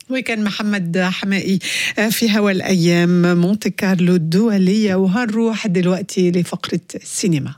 وكان محمد حمائي في هوا الأيام مونte كارلو الدولية وهنروح دلوقتي لفقرة السينما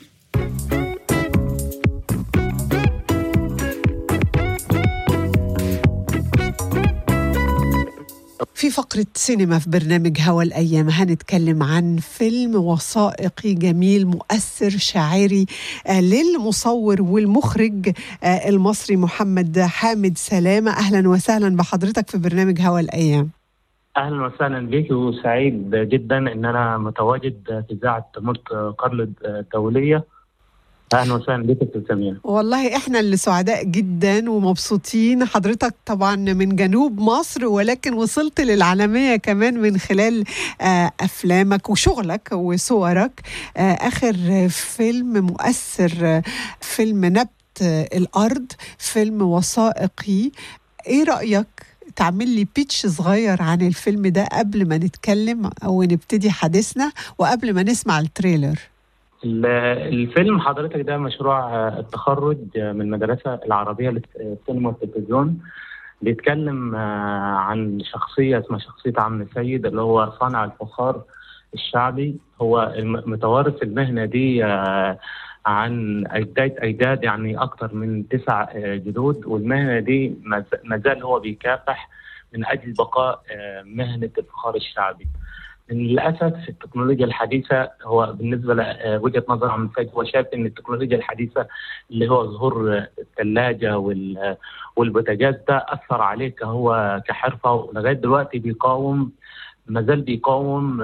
في فقرة سينما في برنامج هوا الأيام هنتكلم عن فيلم وثائقي جميل مؤثر شاعري آه للمصور والمخرج آه المصري محمد حامد سلامة أهلا وسهلا بحضرتك في برنامج هوا الأيام اهلا وسهلا بك وسعيد جدا ان انا متواجد في اذاعه ملك قرن الدوليه اهلا وسهلا بك استاذ سمير والله احنا اللي سعداء جدا ومبسوطين حضرتك طبعا من جنوب مصر ولكن وصلت للعالميه كمان من خلال آه افلامك وشغلك وصورك آه اخر فيلم مؤثر آه فيلم نبت الارض فيلم وثائقي ايه رايك تعمل لي بيتش صغير عن الفيلم ده قبل ما نتكلم او نبتدي حديثنا وقبل ما نسمع التريلر الفيلم حضرتك ده مشروع التخرج من المدرسة العربية للسينما والتلفزيون بيتكلم عن شخصية اسمها شخصية عم سيد اللي هو صانع الفخار الشعبي هو متوارث المهنة دي عن أجداد أجداد يعني أكثر من تسع جدود والمهنة دي ما زال هو بيكافح من أجل بقاء مهنة الفخار الشعبي. للاسف التكنولوجيا الحديثه هو بالنسبه لوجهه نظر عم سيد هو شايف ان التكنولوجيا الحديثه اللي هو ظهور الثلاجه والبوتاجاز ده اثر عليه كهو كحرفه ولغايه دلوقتي بيقاوم ما زال بيقاوم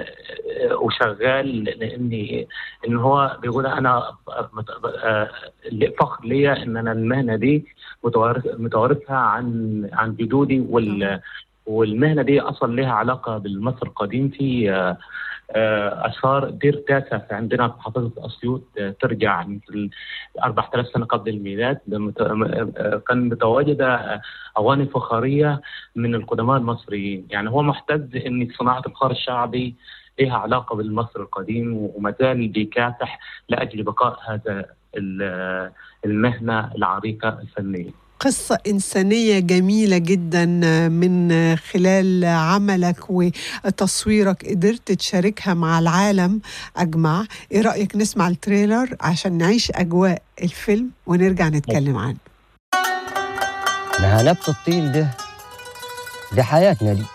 وشغال لاني ان هو بيقول انا فخر ليا ان انا المهنه دي متوارثها عن عن جدودي وال والمهنه دي اصلا لها علاقه بالمصر القديم في اثار دير تاسع في عندنا في محافظه اسيوط ترجع مثل 4000 سنه قبل الميلاد كان متواجده اواني فخاريه من القدماء المصريين يعني هو محتج ان صناعه الفخار الشعبي لها علاقه بالمصر القديم وما زال بيكافح لاجل بقاء هذا المهنه العريقه الفنيه قصة إنسانية جميلة جدا من خلال عملك وتصويرك قدرت تشاركها مع العالم أجمع إيه رأيك نسمع التريلر عشان نعيش أجواء الفيلم ونرجع نتكلم عنه ما نبت الطين ده ده حياتنا دي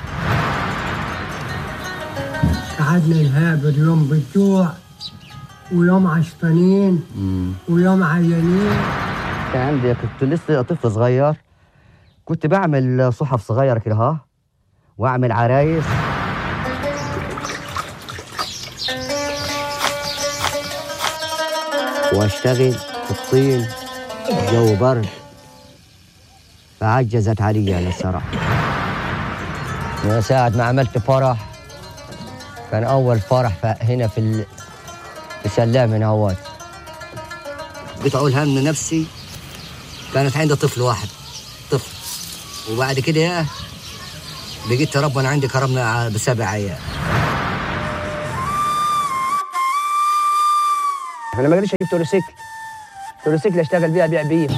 قعدنا نهابر يوم بالجوع ويوم عشطانين ويوم عيانين كان عندي كنت لسه طفل صغير كنت بعمل صحف صغيرة كده ها واعمل عرايس واشتغل في الطين جو برد فعجزت علي انا الصراحة من ساعة ما عملت فرح كان أول فرح هنا في ال... في سلام هنا هوات قطعوا الهم نفسي كانت عندي طفل واحد طفل وبعد كده بقيت ربنا عندي كرمنا بسبع عيال انا ما قدرتش اجيب توريسيكل توريسيكل اشتغل بيها بيع بيه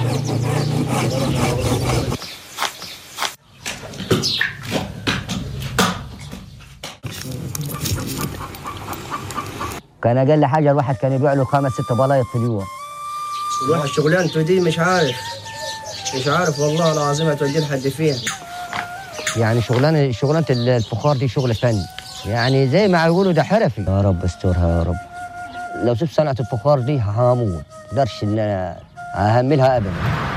كان اقل حاجه الواحد كان يبيع له خمس ست بلايط في اليوم الواحد شغلانته دي مش عارف مش عارف والله العظيم هتودي لحد فين يعني شغلانه شغلانه الفخار دي شغل فن يعني زي ما يقولوا ده حرفي يا رب استرها يا رب لو سبت صنعه الفخار دي هموت مقدرش ان انا اهملها ابدا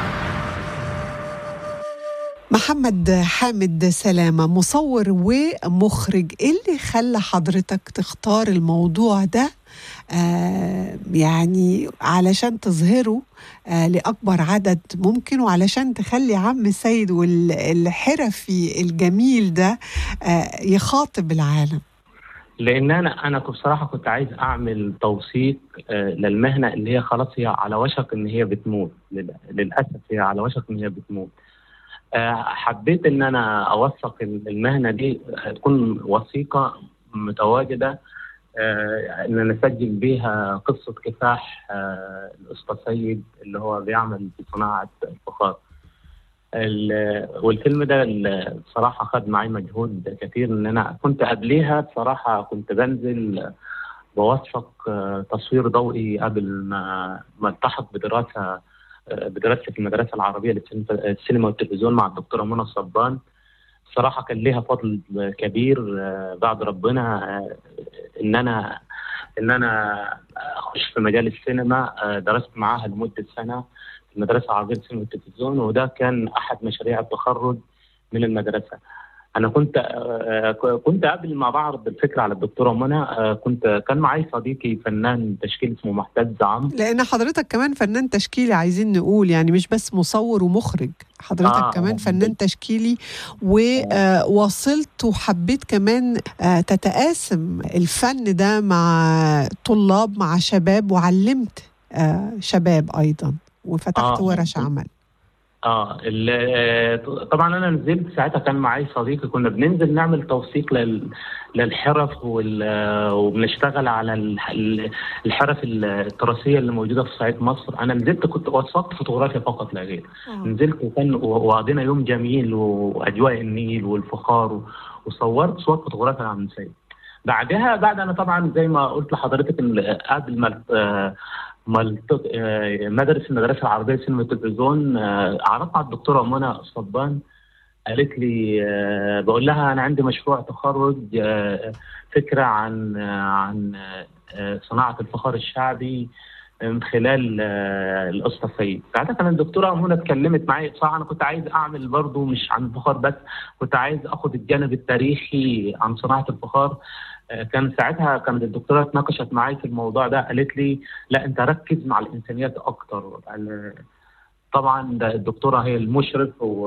محمد حامد سلامة مصور ومخرج ايه اللي خلى حضرتك تختار الموضوع ده آه يعني علشان تظهره آه لأكبر عدد ممكن وعلشان تخلي عم سيد والحرفي الجميل ده آه يخاطب العالم لان انا انا بصراحه كنت عايز اعمل توثيق آه للمهنه اللي هي خلاص هي على وشك ان هي بتموت للاسف هي على وشك ان هي بتموت آه حبيت ان انا اوثق المهنه دي تكون وثيقه متواجده آه ان نسجل بيها قصه كفاح آه الاسطى سيد اللي هو بيعمل في صناعه الفخار. ال- والفيلم ده ال- بصراحة خد معي مجهود كثير إن أنا كنت قبليها بصراحة كنت بنزل بوثق آه، تصوير ضوئي قبل ما ما التحق بدراسة آه، بدراستي في المدرسة العربية للسينما السينما والتلفزيون مع الدكتورة منى الصبان بصراحة كان ليها فضل كبير آه، بعد ربنا آه، إن أنا إن أنا أخش في مجال السينما آه، درست معاها لمدة سنة في المدرسة العربية للسينما والتلفزيون وده كان أحد مشاريع التخرج من المدرسة أنا كنت آه، كنت قبل ما بعرض الفكرة على الدكتورة منى آه، كنت كان معي صديقي فنان تشكيل اسمه محتاج عمرو لان حضرتك كمان فنان تشكيلي عايزين نقول يعني مش بس مصور ومخرج حضرتك آه، آه كمان آه. فنان تشكيلي ووصلت وحبيت كمان آه تتقاسم الفن ده مع طلاب مع شباب وعلمت آه شباب ايضا وفتحت آه. ورش عمل اه ال- طبعا انا نزلت ساعتها كان معي صديقي كنا بننزل نعمل توثيق لل- للحرف وال- وبنشتغل على الح- ال- الحرف التراثيه اللي موجوده في صعيد مصر انا نزلت كنت وثقت فوتوغرافيا فقط لا غير نزلت وكان وقضينا يوم جميل واجواء النيل والفخار و- وصورت صور فوتوغرافيا عن سيد بعدها بعد انا طبعا زي ما قلت لحضرتك إن قبل ما آه، ما الت- آه، مدرس المدرسه العربيه للسينما والتلفزيون آه، عرضت على الدكتوره منى الصبان قالت لي آه، بقول لها انا عندي مشروع تخرج آه، فكره عن آه، عن آه، صناعه الفخار الشعبي من خلال آه، القصه السيد ساعتها كانت الدكتوره منى اتكلمت معايا بصراحه انا كنت عايز اعمل برضو مش عن الفخار بس كنت عايز اخد الجانب التاريخي عن صناعه الفخار آه، كان ساعتها كانت الدكتوره اتناقشت معايا في الموضوع ده قالت لي لا انت ركز مع الانسانيات اكتر ال- طبعا ده الدكتوره هي المشرف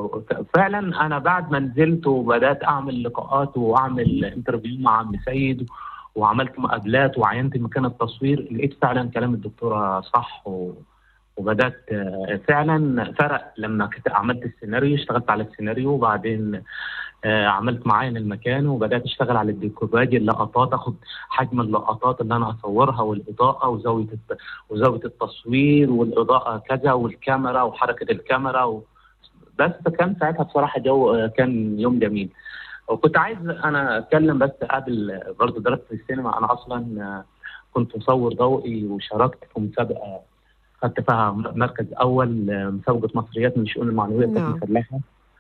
وفعلا انا بعد ما نزلت وبدات اعمل لقاءات واعمل انترفيو مع عم سيد وعملت مقابلات وعينت مكان التصوير لقيت فعلا كلام الدكتوره صح و... وبدات آه، فعلا فرق لما كنت عملت السيناريو اشتغلت على السيناريو وبعدين آه، عملت معاين المكان وبدات اشتغل على الديكوباج اللقطات اخد حجم اللقطات اللي انا هصورها والاضاءه وزاويه الت... وزاويه التصوير والاضاءه كذا والكاميرا وحركه الكاميرا و... بس كان ساعتها بصراحه جو آه، كان يوم جميل وكنت عايز انا اتكلم بس قبل برضه درست في السينما انا اصلا آه، كنت مصور ضوئي وشاركت في مسابقه خدت فيها مركز اول آه، مسابقه مصريات من الشؤون المعنويه نعم. كنت مسلحه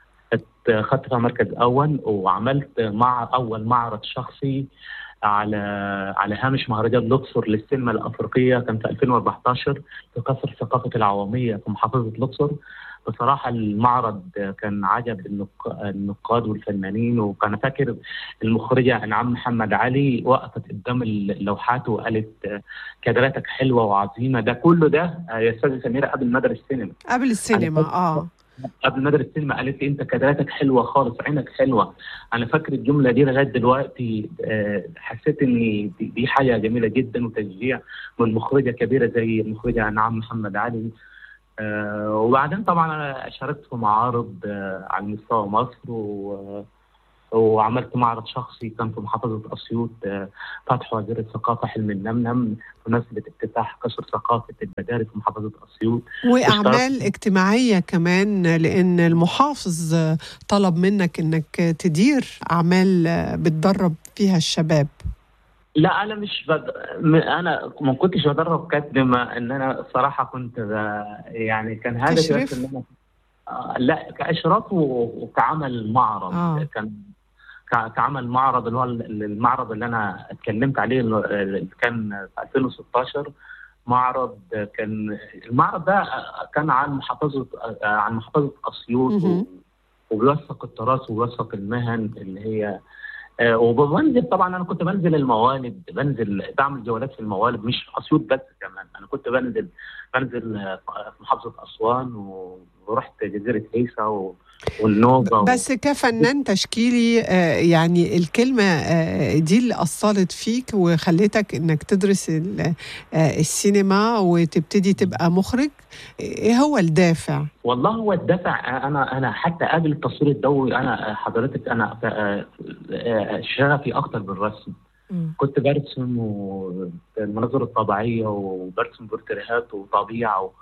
خدت- خدت فيها مركز اول وعملت مع اول معرض شخصي على على هامش مهرجان الاقصر للسينما الافريقيه كان في 2014 في قصر الثقافه العواميه في محافظه الاقصر بصراحه المعرض كان عجب النق- النقاد والفنانين وكان فاكر المخرجه انعام محمد علي وقفت قدام اللوحات وقالت كادراتك حلوه وعظيمه ده كله ده يا استاذه سميره قبل مدرسه السينما قبل السينما فاكر- اه قبل ما ادرس السينما قالت لي انت كادراتك حلوه خالص عينك حلوه انا فاكر الجمله دي لغايه دلوقتي آه، حسيت ان دي دي حاجه جميله جدا وتشجيع من مخرجه كبيره زي المخرجه نعم محمد علي آه، وبعدين طبعا انا شاركت في معارض آه، على مستوى مصر و وعملت معرض شخصي كان في محافظة أسيوط آه، فتح وزير الثقافة حلم النمنم بمناسبة افتتاح قصر ثقافة البداري في محافظة أسيوط واعمال اجتماعيه كمان لان المحافظ طلب منك انك تدير اعمال بتدرب فيها الشباب لا انا مش بد... م- انا ما كنتش بدرب قد ما ان انا الصراحه كنت ب... يعني كان هدفي تشريف؟ بس ان انا آه، لا كاشراف و- وكعمل معرض آه. كان ك- كعمل معرض اللي هو ال- المعرض اللي انا اتكلمت عليه اللي اللي كان في 2016 معرض كان المعرض ده كان عن محافظه عن محافظه اسيوط و- مهم. وبيوثق التراث وبيوثق المهن اللي هي آه، وبنزل طبعا انا كنت بنزل الموالد بنزل بعمل جولات في الموالد مش في اسيوط بس كمان انا كنت بنزل بنزل آه، في محافظه اسوان و- ورحت جزيره عيسى و- والنوبه و- بس كفنان تشكيلي آه، يعني الكلمة آه، دي اللي أثرت فيك وخلتك إنك تدرس ال- آه، السينما وتبتدي تبقى مخرج إيه هو الدافع؟ والله هو الدفع انا انا حتى قبل التصوير الضوئي انا حضرتك انا آه، آه، شغفي اكتر بالرسم كنت برسم و- المناظر الطبيعيه وبرسم بورتريهات وطبيعه و-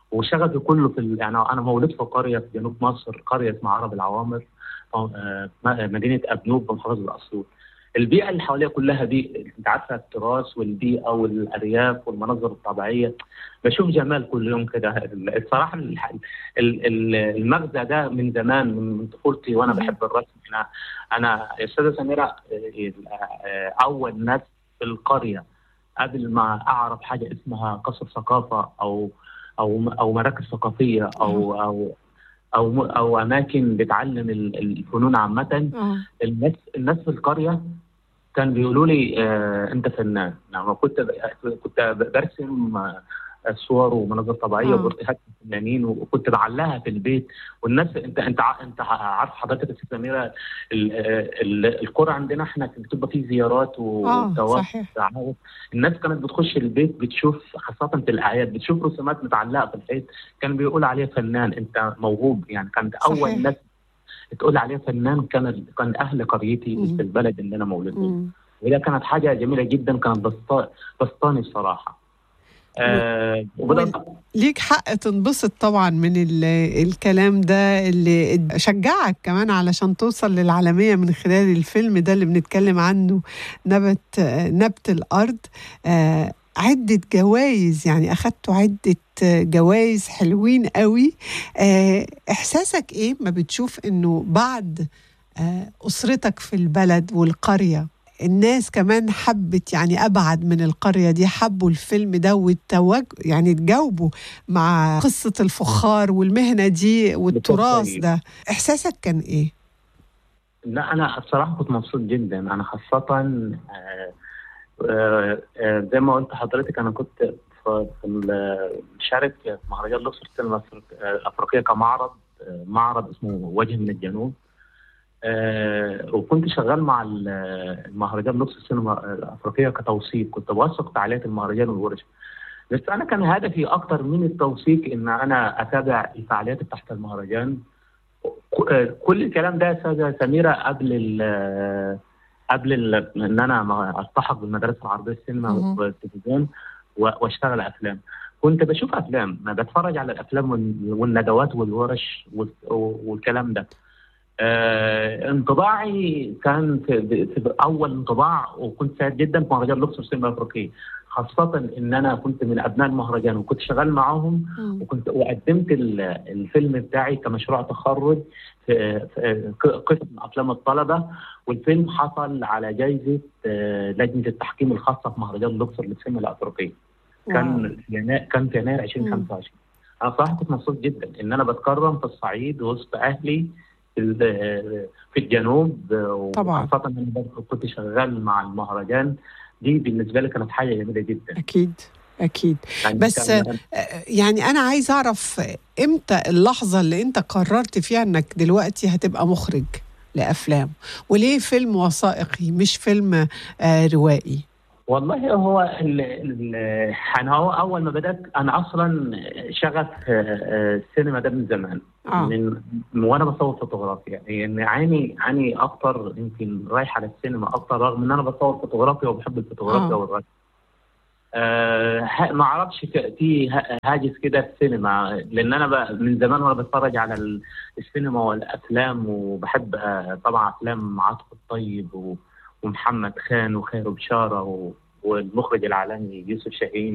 وشغفي كله في ال- يعني انا مولود في قريه في جنوب مصر قريه اسمها عرب العوامر آه، م- مدينه ابنوب بمحافظه اسيوط البيئه اللي حواليها كلها بيئه انت عارفه التراث والبيئه والارياف والمناظر الطبيعيه بشوف جمال كل يوم كده الصراحه الح- ال- ال- المغزى ده من زمان من من طفولتي وانا مم. بحب الرسم انا انا يا استاذه سميره آه، آه، اول ناس في القريه قبل ما اعرف حاجه اسمها قصر ثقافه او او او مراكز ثقافيه او او او م- او اماكن بتعلم ال- الفنون عامه اه الناس الناس في القريه كان بيقولوا لي آه انت فنان لما كنت ب- كنت ب- برسم آه، صور ومناظر طبيعيه آه. وبورتريهات فنانين وكنت بعلقها في البيت والناس انت انت ع- انت عارف حضرتك يا ست سميره ال- ال- القرى عندنا احنا كانت بتبقى فيه زيارات اه وتواصل صحيح تعاون الناس كانت بتخش البيت بتشوف خاصة في الأعياد بتشوف رسومات متعلقة في الحيط كان بيقول عليه فنان أنت موهوب يعني كانت أول صحيح. ناس تقول عليه فنان كان كان أهل قريتي مم. في البلد اللي أنا مولود فيه مم. وهي كانت حاجة جميلة جدا كانت بسطا- بسطاني الصراحة آه وبدأت ليك حق تنبسط طبعا من ال- الكلام ده اللي شجعك كمان علشان توصل للعالمية من خلال الفيلم ده اللي بنتكلم عنه نبت نبت الأرض آه، عدة جوائز يعني أخدتوا عدة جوائز حلوين قوي آه، إحساسك إيه ما بتشوف إنه بعد آه، أسرتك في البلد والقرية الناس كمان حبت يعني ابعد من القريه دي حبوا الفيلم ده والتوج يعني تجاوبوا مع قصه الفخار والمهنه دي والتراث بالتأكيد. ده احساسك كان ايه؟ لا أنا بصراحة كنت مبسوط جدا أنا خاصة آه آه آه زي ما قلت حضرتك أنا كنت في في ال- مشارك في مهرجان الأقصر السينما الأفريق- آه، الأفريقية كمعرض آه، معرض اسمه وجه من الجنوب آه، وكنت شغال مع ال- المهرجان الأقصر السينما الأفريقية كتوثيق كنت بوثق فعاليات المهرجان والورش بس أنا كان هدفي أكتر من التوثيق إن أنا أتابع الفعاليات تحت المهرجان ك- آه، كل الكلام ده يا أستاذة سميرة قبل ال قبل ال ان انا ما التحق بالمدارس العربيه السينما مهم. والتلفزيون و- واشتغل افلام كنت بشوف افلام ما بتفرج على الافلام وال- والندوات والورش وال- والكلام ده آه انطباعي كان في, في اول انطباع وكنت سعيد جدا في مهرجان الاقصر السينما الافريقيه خاصه ان انا كنت من ابناء المهرجان وكنت شغال معاهم مم. وكنت وقدمت ال- الفيلم بتاعي كمشروع تخرج في في ق- قسم افلام الطلبه والفيلم حصل على جائزه آه، لجنه التحكيم الخاصه في مهرجان الاقصر للسينما الافريقيه واو. كان في يناير كان في يناير 2025 انا صراحه كنت مبسوط جدا ان انا بتكرم في الصعيد وسط اهلي في ال- في الجنوب آه، طبعاً. وخاصه ان انا برضه كنت شغال مع المهرجان دي بالنسبه لي كانت حاجه جميله جدا اكيد اكيد يعني بس كان- آه، يعني انا عايز اعرف امتى اللحظه اللي انت قررت فيها انك دلوقتي هتبقى مخرج لافلام وليه فيلم وثائقي مش فيلم آه، روائي والله هو ال ال انا هو اول ما بدات انا اصلا شغف آه، آه، السينما ده من زمان اه من من وانا بصور فوتوغرافيا يعني عيني عيني اكتر يمكن رايح على السينما اكتر رغم ان انا بصور فوتوغرافيا وبحب الفوتوغرافيا آه. والرسم آه ه- ما اعرفش ك- في ه- هاجس كده في السينما لان انا ب- من زمان وانا بتفرج على ال- السينما والافلام وبحب آه، طبعا افلام عاطف الطيب و- ومحمد خان وخير بشاره و- والمخرج العالمي يوسف شاهين